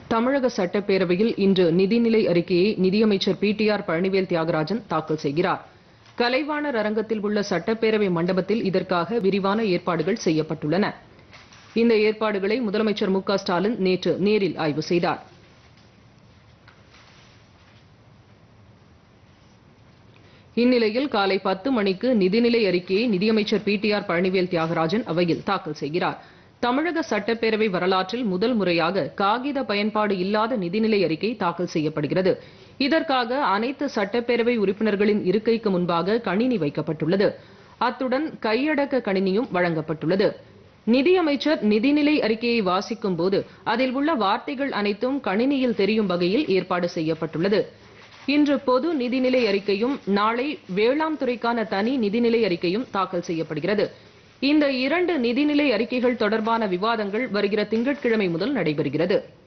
தமிழக சட்டப்பேரவையில் இன்று நிதிநிலை அறிக்கையை நிதியமைச்சர் P T R Palanivel Thiagarajan தாக்கல் செய்கிறார் கலைவாணர் அரங்கத்தில் உள்ள சட்டப்பேரவை மண்டபத்தில் இதற்காக விரிவான ஏற்பாடுகள் செய்யப்பட்டுள்ளன இந்த ஏற்பாடுகளை முதலமைச்சர் மு க ஸ்டாலின் நேற்று நேரில் ஆய்வு செய்தார் இந்நிலையில் காலை பத்து மணிக்கு நிதிநிலை அறிக்கையை நிதியமைச்சர் P T R Palanivel Thiagarajan அவையில் தாக்கல் செய்கிறார் தமிழக சட்டப்பேரவை வரலாற்றில் முதல் முறையாக காகித பயன்பாடு இல்லாத நிதிநிலை அறிக்கை தாக்கல் செய்யப்படுகிறது இதற்காக அனைத்து சட்டப்பேரவை உறுப்பினர்களின் இருக்கைக்கு முன்பாக கணினி வைக்கப்பட்டுள்ளது அத்துடன் கையடக்க கணினியும் வழங்கப்பட்டுள்ளது நிதியமைச்சர் நிதிநிலை அறிக்கையை வாசிக்கும் போது அதில் உள்ள வார்த்தைகள் அனைத்தும் கணினியில் தெரியும் வகையில் ஏற்பாடு செய்யப்பட்டுள்ளது இன்று பொது நிதிநிலை அறிக்கையும் நாளை வேளாண் துறைக்கான தனி நிதிநிலை அறிக்கையும் தாக்கல் செய்யப்படுகிறது இந்த இரண்டு நிதிநிலை அறிக்கைகள் தொடர்பான விவாதங்கள் வருகிற திங்கட்கிழமை முதல் நடைபெறுகிறது